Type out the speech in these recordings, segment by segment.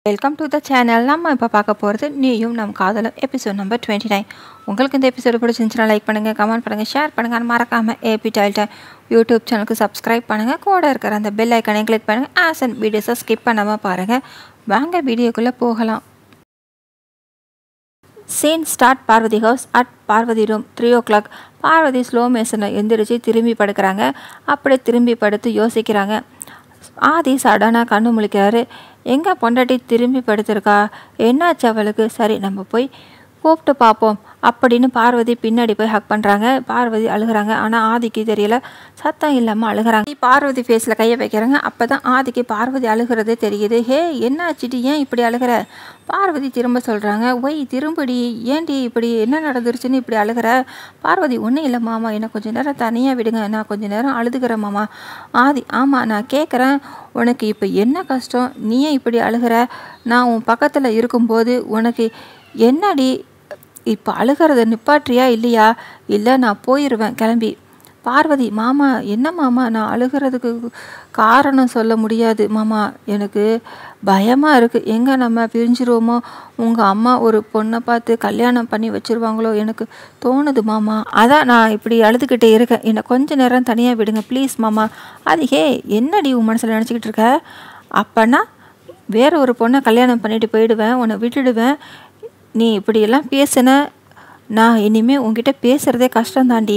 Welcome to the channel நம்ம இப்போ பார்க்க போகிறது நீயும் நம் காதலும் எபிசோட் நம்பர் டுவெண்ட்டி நைன் உங்களுக்கு இந்த எபிசோடு பிடிச்சிருந்துச்சுன்னா லைக் பண்ணுங்கள் கமெண்ட் பண்ணுங்கள் ஷேர் பண்ணுங்கள் மறக்காமல் ஏபி டைல்ட்ட யூடியூப் சேனலுக்கு சப்ஸ்கிரைப் பண்ணுங்கள் கூட இருக்கிற அந்த பெல் ஐக்கனை கிளிக் பண்ணுங்கள் ஆஸ் அண்ட் வீடியோஸை ஸ்கிப் பண்ணாமல் பாருங்கள் வாங்க வீடியோக்குள்ளே போகலாம் scene start Parvathi house at Parvathi room three o'clock Parvathi slow மேசனில் எந்திரிச்சு திரும்பி படுக்கிறாங்க அப்படியே திரும்பி படுத்து யோசிக்கிறாங்க ஆதி சடனாக கண்ணு முழிக்கிறாரு எங்கே பொண்டாட்டி திரும்பி படுத்திருக்கா என்னாச்சு அவளுக்கு சரி நம்ம போய் கூப்பிட்டு பார்ப்போம் அப்படின்னு பார்வதி பின்னாடி போய் ஹக் பண்ணுறாங்க பார்வதி அழுகிறாங்க ஆனால் ஆதிக்கு தெரியல சத்தம் இல்லாமல் அழுகிறாங்க பார்வதி ஃபேஸில் கையை வைக்கிறாங்க அப்போ தான் ஆதிக்கு பார்வதி அழுகிறதே தெரியுது ஹே என்னாச்சுடி ஏன் இப்படி அழுகிற பார்வதி திரும்ப சொல்கிறாங்க ஒய் திரும்படி ஏன்டி இப்படி என்ன நடந்துருச்சுன்னு இப்படி அழுகிற பார்வதி ஒன்றும் இல்லை மாமா என்னை கொஞ்சம் நேரம் தனியாக விடுங்க நான் கொஞ்சம் நேரம் அழுதுகிறேன் மாமா ஆதி ஆமாம் நான் கேட்குறேன் உனக்கு இப்போ என்ன கஷ்டம் நீ ஏன் இப்படி அழுகிற நான் உன் பக்கத்தில் இருக்கும்போது உனக்கு என்னடி இப்போ அழுகிறத நிப்பாட்றியா இல்லையா இல்லை நான் போயிடுவேன் கிளம்பி பார்வதி மாமா என்ன மாமா நான் அழுகிறதுக்கு காரணம் சொல்ல முடியாது மாமா எனக்கு பயமாக இருக்குது எங்கே நம்ம பிரிஞ்சிருவோமோ உங்கள் அம்மா ஒரு பொண்ணை பார்த்து கல்யாணம் பண்ணி வச்சுருவாங்களோ எனக்கு தோணுது மாமா அதான் நான் இப்படி அழுதுகிட்டே இருக்கேன் என்னை கொஞ்ச நேரம் தனியாக விடுங்க ப்ளீஸ் மாமா அது ஹே என்னடி உன் மனசில் நினச்சிக்கிட்டு இருக்க அப்போனா வேற ஒரு பொண்ணை கல்யாணம் பண்ணிட்டு போயிடுவேன் உன்னை விட்டுடுவேன் நீ இப்படியெல்லாம் பேசுன நான் இனிமேல் உங்ககிட்ட பேசுகிறதே கஷ்டம் தாண்டி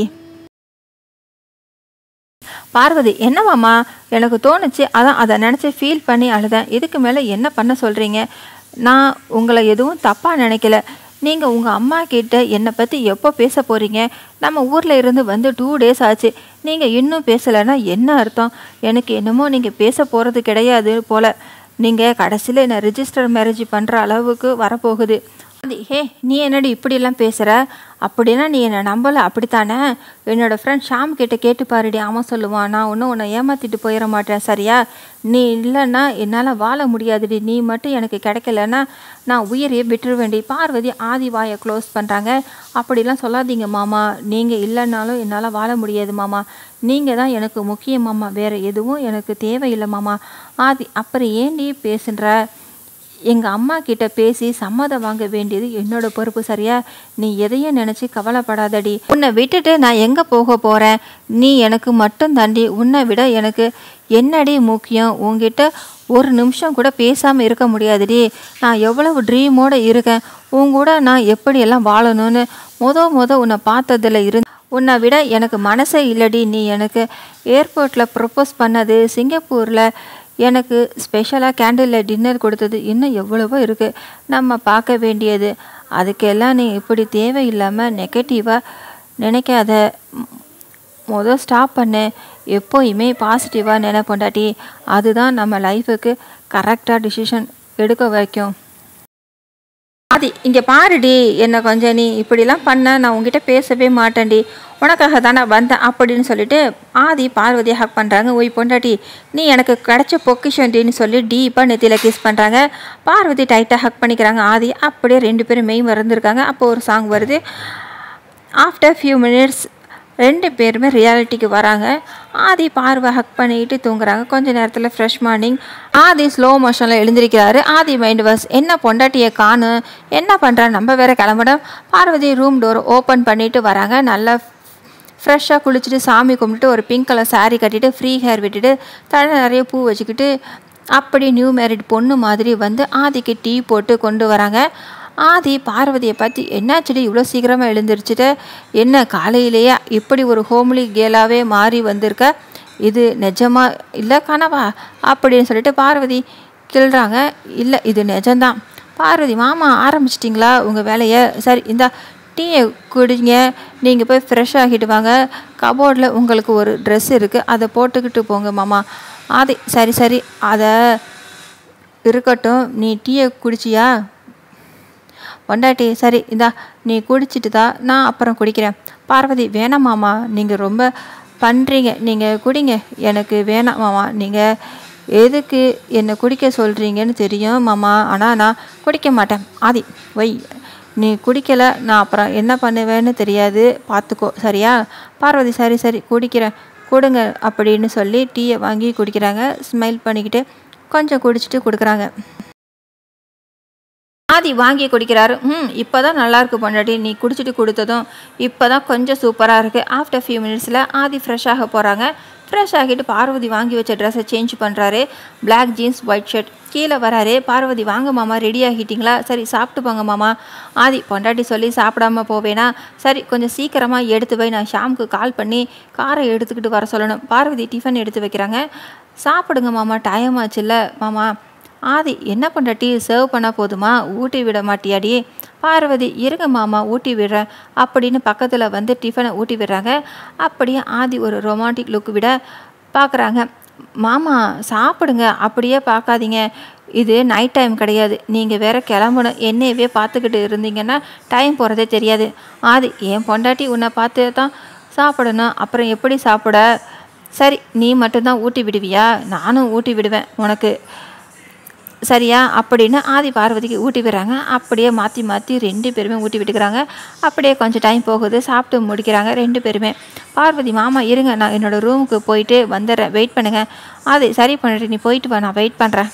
பார்வதி என்னவாம்மா எனக்கு தோணுச்சு அதான் அதை நினச்சி ஃபீல் பண்ணி அழுதேன் இதுக்கு மேலே என்ன பண்ண சொல்கிறீங்க நான் உங்களை எதுவும் தப்பாக நினைக்கல நீங்கள் உங்கள் அம்மா கிட்ட என்னை பற்றி எப்போ பேச போகிறீங்க நம்ம ஊரில் இருந்து வந்து டூ டேஸ் ஆச்சு நீங்கள் இன்னும் பேசலைன்னா என்ன அர்த்தம் எனக்கு என்னமோ நீங்கள் பேச போகிறது கிடையாது போல் நீங்கள் கடைசியில் என்னை ரிஜிஸ்டர் மேரேஜ் பண்ணுற அளவுக்கு வரப்போகுது அது ஹே நீ என்னடி இப்படியெல்லாம் பேசுகிற அப்படின்னா நீ என்னை நம்பலை அப்படித்தானே என்னோடய ஃப்ரெண்ட் ஷாம் கிட்ட கேட்டு பாருடி அவன் சொல்லுவான் நான் ஒன்றும் உன்னை ஏமாற்றிட்டு போயிட மாட்டேன் சரியா நீ இல்லைன்னா என்னால் வாழ முடியாதுடி நீ மட்டும் எனக்கு கிடைக்கலன்னா நான் உயிரையே விட்டுருவேண்டி பார்வதி ஆதி வாயை க்ளோஸ் பண்ணுறாங்க அப்படிலாம் சொல்லாதீங்க மாமா நீங்கள் இல்லைன்னாலும் என்னால் வாழ முடியாது மாமா நீங்கள் தான் எனக்கு முக்கியம் மாமா வேறு எதுவும் எனக்கு தேவையில்லை மாமா ஆதி அப்புறம் ஏன்டி பேசுன்ற எங்கள் அம்மா கிட்ட பேசி சம்மதம் வாங்க வேண்டியது என்னோட பொறுப்பு சரியா நீ எதையும் நினச்சி கவலைப்படாதடி உன்னை விட்டுட்டு நான் எங்கே போக போகிறேன் நீ எனக்கு மட்டும் தாண்டி உன்னை விட எனக்கு என்னடி முக்கியம் உங்ககிட்ட ஒரு நிமிஷம் கூட பேசாமல் இருக்க முடியாதுடி நான் எவ்வளவு ட்ரீமோடு இருக்கேன் உன் கூட நான் எப்படியெல்லாம் வாழணும்னு மொத மொத உன்னை பார்த்ததில் இருந்து உன்னை விட எனக்கு மனசே இல்லடி நீ எனக்கு ஏர்போர்ட்டில் ப்ரப்போஸ் பண்ணது சிங்கப்பூரில் எனக்கு ஸ்பெஷலாக கேண்டிலில் டின்னர் கொடுத்தது இன்னும் எவ்வளவோ இருக்குது நம்ம பார்க்க வேண்டியது அதுக்கெல்லாம் நீ இப்படி தேவையில்லாமல் நெகட்டிவாக நினைக்காத மொதல் ஸ்டாப் பண்ணு எப்போயுமே பாசிட்டிவாக நினை பொண்டாட்டி அதுதான் நம்ம லைஃபுக்கு கரெக்டாக டிசிஷன் எடுக்க வைக்கும் ஆதி இங்கே பாருடி என்னை கொஞ்சம் நீ இப்படிலாம் பண்ண நான் உங்ககிட்ட பேசவே மாட்டேன்டி உனக்காக தானே வந்தேன் அப்படின்னு சொல்லிட்டு ஆதி பார்வதியை ஹக் பண்ணுறாங்க ஒய் பொண்டாட்டி நீ எனக்கு கிடைச்ச பொக்கிஷன்டின்னு சொல்லி டீப்பாக நெத்தியில் கிஸ் பண்ணுறாங்க பார்வதி டைட்டாக ஹக் பண்ணிக்கிறாங்க ஆதி அப்படியே ரெண்டு பேரும் மெய் மறந்துருக்காங்க அப்போ ஒரு சாங் வருது ஆஃப்டர் ஃபியூ மினிட்ஸ் ரெண்டு பேருமே ரியாலிட்டிக்கு வராங்க ஆதி பார்வை ஹக் பண்ணிட்டு தூங்குறாங்க கொஞ்ச நேரத்தில் ஃப்ரெஷ் மார்னிங் ஆதி ஸ்லோ மோஷனில் எழுந்திருக்கிறாரு ஆதி மைண்ட் வாஸ் என்ன பொண்டாட்டியை காணு என்ன பண்ணுறா நம்ம வேற கிளம்பிடும் பார்வதி ரூம் டோர் ஓப்பன் பண்ணிட்டு வராங்க நல்லா ஃப்ரெஷ்ஷாக குளிச்சுட்டு சாமி கும்பிட்டு ஒரு பிங்க் கலர் சாரீ கட்டிட்டு ஃப்ரீ ஹேர் விட்டுட்டு தலை நிறைய பூ வச்சுக்கிட்டு அப்படி நியூ மேரிட் பொண்ணு மாதிரி வந்து ஆதிக்கு டீ போட்டு கொண்டு வராங்க ஆதி பார்வதியை பற்றி என்னாச்சுடி இவ்வளோ சீக்கிரமாக எழுந்திரிச்சிட்டு என்ன காலையிலேயே இப்படி ஒரு ஹோம்லி கேலாகவே மாறி வந்திருக்க இது நிஜமா இல்லை கனவா அப்படின்னு சொல்லிட்டு பார்வதி கிள்றாங்க இல்லை இது நிஜம்தான் பார்வதி மாமா ஆரம்பிச்சிட்டிங்களா உங்கள் வேலையை சரி இந்த டீயை குடிங்க நீங்கள் போய் ஃப்ரெஷ் ஆகிட்டு வாங்க கபோர்டில் உங்களுக்கு ஒரு ட்ரெஸ் இருக்குது அதை போட்டுக்கிட்டு போங்க மாமா ஆதி சரி சரி அதை இருக்கட்டும் நீ டீயை குடிச்சியா பொண்டாட்டி சரி இந்தா நீ குடிச்சிட்டு தான் நான் அப்புறம் குடிக்கிறேன் பார்வதி வேணாம் மாமா நீங்கள் ரொம்ப பண்ணுறீங்க நீங்கள் குடிங்க எனக்கு வேணாம் மாமா நீங்கள் எதுக்கு என்னை குடிக்க சொல்கிறீங்கன்னு தெரியும் மாமா ஆனால் நான் குடிக்க மாட்டேன் ஆதி வை நீ குடிக்கலை நான் அப்புறம் என்ன பண்ணுவேன்னு தெரியாது பார்த்துக்கோ சரியா பார்வதி சரி சரி குடிக்கிறேன் கொடுங்க அப்படின்னு சொல்லி டீயை வாங்கி குடிக்கிறாங்க ஸ்மைல் பண்ணிக்கிட்டு கொஞ்சம் குடிச்சிட்டு கொடுக்குறாங்க ஆதி வாங்கி குடிக்கிறாரு ம் இப்போ தான் நல்லாயிருக்கு பொண்டாட்டி நீ குடிச்சிட்டு கொடுத்ததும் இப்போ தான் கொஞ்சம் சூப்பராக இருக்குது ஆஃப்டர் ஃபியூ மினிட்ஸில் ஆதி ஃப்ரெஷ் ஆக போகிறாங்க ஃப்ரெஷ் ஆகிட்டு பார்வதி வாங்கி வச்ச ட்ரெஸ்ஸை சேஞ்ச் பண்ணுறாரு Black ஜீன்ஸ் ஒயிட் ஷர்ட் கீழே வராரு பார்வதி வாங்க மாமா ரெடி ஆகிட்டீங்களா சரி சாப்பிட்டு போங்க மாமா ஆதி பொண்டாட்டி சொல்லி சாப்பிடாம போவேனா சரி கொஞ்சம் சீக்கிரமாக எடுத்து வை நான் ஷாமுக்கு கால் பண்ணி காரை எடுத்துக்கிட்டு வர சொல்லணும் பார்வதி டிஃபன் எடுத்து வைக்கிறாங்க சாப்பிடுங்க மாமா டைம் ஆச்சுல்ல மாமா ஆதி என்ன பொண்டாட்டி சர்வ் பண்ணால் போதுமா ஊட்டி விட மாட்டியாடி பார்வதி இருங்க மாமா ஊட்டி விடுறேன் அப்படின்னு பக்கத்தில் வந்து டிஃபனை ஊட்டி விடுறாங்க அப்படியே ஆதி ஒரு ரொமான்டிக் லுக் விட பார்க்குறாங்க மாமா சாப்பிடுங்க அப்படியே பார்க்காதீங்க இது நைட் டைம் கிடையாது நீங்கள் வேற கிளம்பணும் என்னையவே பார்த்துக்கிட்டு இருந்தீங்கன்னா டைம் போகிறதே தெரியாது ஆதி என் பொண்டாட்டி உன்னை பார்த்து தான் சாப்பிடணும் அப்புறம் எப்படி சாப்பிட சரி நீ மட்டும்தான் ஊட்டி விடுவியா நானும் ஊட்டி விடுவேன் உனக்கு சரியா அப்படின்னு ஆதி பார்வதிக்கு ஊட்டி விடுறாங்க அப்படியே மாற்றி மாற்றி ரெண்டு பேருமே ஊட்டி விட்டுக்கிறாங்க அப்படியே கொஞ்சம் டைம் போகுது சாப்பிட்டு முடிக்கிறாங்க ரெண்டு பேருமே பார்வதி மாமா இருங்க நான் என்னோடய ரூமுக்கு போயிட்டு வந்துடுறேன் வெயிட் பண்ணுங்கள் ஆதி சரி பண்ணிட்டு நீ போயிட்டு வா நான் வெயிட் பண்ணுறேன்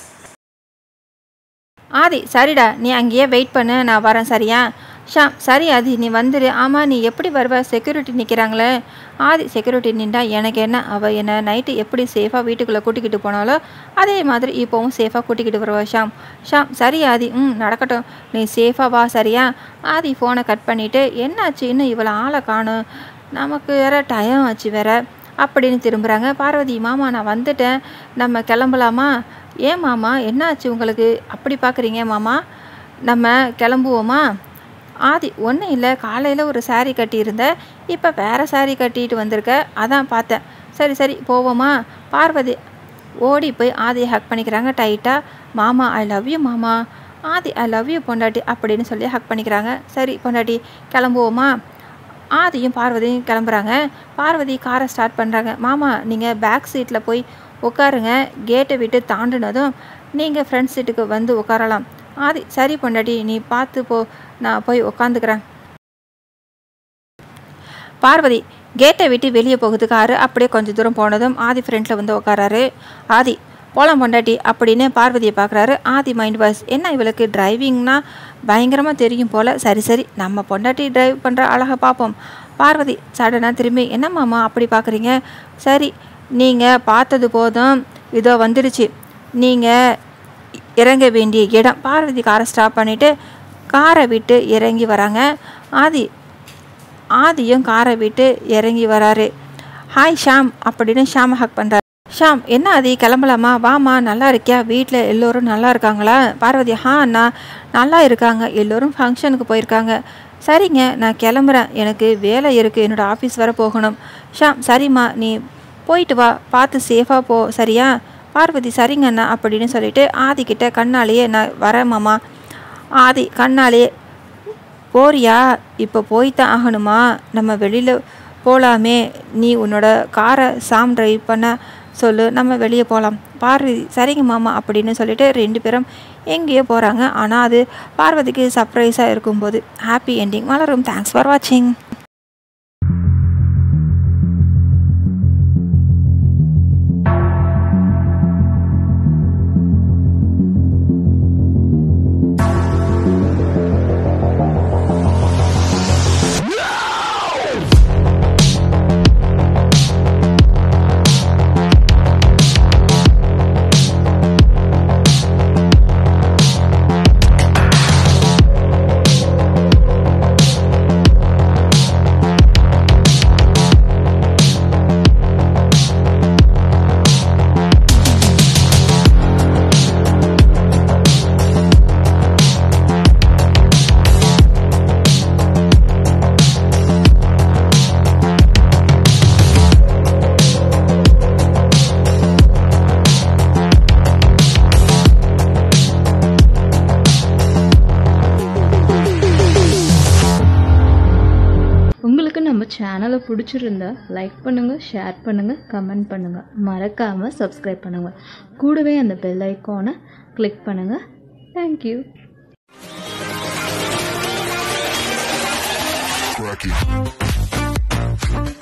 ஆதி சரிடா நீ அங்கேயே வெயிட் பண்ணு நான் வரேன் சரியா ஷாம் சரி ஆதி நீ வந்துடு ஆமாம் நீ எப்படி வருவ செக்யூரிட்டி நிற்கிறாங்களே ஆதி செக்யூரிட்டி நின்றா எனக்கு என்ன அவள் என்னை நைட்டு எப்படி சேஃபாக வீட்டுக்குள்ளே கூட்டிக்கிட்டு போனாலோ அதே மாதிரி இப்போவும் சேஃபாக கூட்டிக்கிட்டு வருவா ஷாம் ஷாம் சரி ஆதி ம் நடக்கட்டும் நீ சேஃபாக வா சரியா ஆதி ஃபோனை கட் பண்ணிவிட்டு என்னாச்சு இன்னும் இவளை ஆளை காணும் நமக்கு வேற டைம் ஆச்சு வேற அப்படின்னு திரும்புகிறாங்க பார்வதி மாமா நான் வந்துட்டேன் நம்ம கிளம்பலாமா ஏன் மாமா என்னாச்சு உங்களுக்கு அப்படி பார்க்குறீங்க மாமா நம்ம கிளம்புவோமா ஆதி ஒன்றும் இல்லை காலையில் ஒரு saree கட்டியிருந்தேன் இப்போ வேறு saree கட்டிட்டு வந்திருக்க அதான் பார்த்தேன் சரி சரி போவோமா பார்வதி ஓடி போய் ஆதியை ஹக் பண்ணிக்கிறாங்க டைட்டாக மாமா ஐ லவ் யூ மாமா ஆதி ஐ லவ் யூ பொண்டாட்டி அப்படின்னு சொல்லி ஹக் பண்ணிக்கிறாங்க சரி பொண்டாட்டி கிளம்புவோமா ஆதியும் பார்வதியும் கிளம்புறாங்க பார்வதி காரை ஸ்டார்ட் பண்ணுறாங்க மாமா நீங்கள் பேக் சீட்டில் போய் உட்காருங்க கேட்டை விட்டு தாண்டினதும் நீங்கள் ஃப்ரண்ட் சீட்டுக்கு வந்து உட்காரலாம் ஆதி சரி பொண்டாட்டி நீ பார்த்து போ நான் போய் உட்காந்துக்கிறேன் பார்வதி கேட்டை விட்டு வெளியே போகுது காரு அப்படியே கொஞ்சம் தூரம் போனதும் ஆதி ஃப்ரண்ட்டில் வந்து உட்காராரு ஆதி போலாம் பொண்டாட்டி அப்படின்னு பார்வதியை பார்க்குறாரு ஆதி மைண்ட் வாய்ஸ் என்ன இவளுக்கு டிரைவிங்னா பயங்கரமாக தெரியும் போல் சரி சரி நம்ம பொண்டாட்டி டிரைவ் பண்ணுற அழகை பார்ப்போம் பார்வதி சடனாக திரும்பி என்ன மாமா அப்படி பார்க்குறீங்க சரி நீங்கள் பார்த்தது போதும் இதோ வந்துடுச்சு நீங்கள் இறங்க வேண்டிய இடம் பார்வதி காரை ஸ்டாப் பண்ணிவிட்டு காரை விட்டு இறங்கி வராங்க ஆதி ஆதியும் காரை விட்டு இறங்கி வராரு ஹாய் ஷாம் அப்படின்னு ஷாம் ஹக் பண்ணுறாரு ஷாம் என்ன ஆதி கிளம்பலாமா வாமா நல்லா இருக்கியா வீட்டில் எல்லோரும் நல்லா இருக்காங்களா பார்வதி ஹா அண்ணா நல்லா இருக்காங்க எல்லோரும் ஃபங்க்ஷனுக்கு போயிருக்காங்க சரிங்க நான் கிளம்புறேன் எனக்கு வேலை இருக்குது என்னோடய ஆஃபீஸ் வர போகணும் ஷாம் சரிம்மா நீ போயிட்டு வா பார்த்து சேஃபாக போ சரியா பார்வதி சரிங்க அண்ணா அப்படின்னு சொல்லிட்டு ஆதி கிட்ட கண்ணாலேயே நான் வரேன் மாமா ஆதி கண்ணாலேயே போறியா இப்போ போய் தான் ஆகணுமா நம்ம வெளியில் போகலாமே நீ உன்னோட காரை சாம் டிரைவ் பண்ண சொல்லு நம்ம வெளியே போகலாம் பார்வதி சரிங்க மாமா அப்படின்னு சொல்லிட்டு ரெண்டு பேரும் எங்கேயோ போகிறாங்க ஆனால் அது பார்வதிக்கு சர்ப்ரைஸாக இருக்கும்போது ஹாப்பி என்டிங் வளரும் தேங்க்ஸ் ஃபார் வாட்சிங் உங்களுக்கு நம்ம சேனலை பிடிச்சிருந்தா லைக் பண்ணுங்கள் ஷேர் பண்ணுங்கள் கமெண்ட் பண்ணுங்கள் மறக்காமல் சப்ஸ்கிரைப் பண்ணுங்கள் கூடவே அந்த பெல் ஐக்கானை கிளிக் பண்ணுங்கள் தேங்க்யூ Crack it.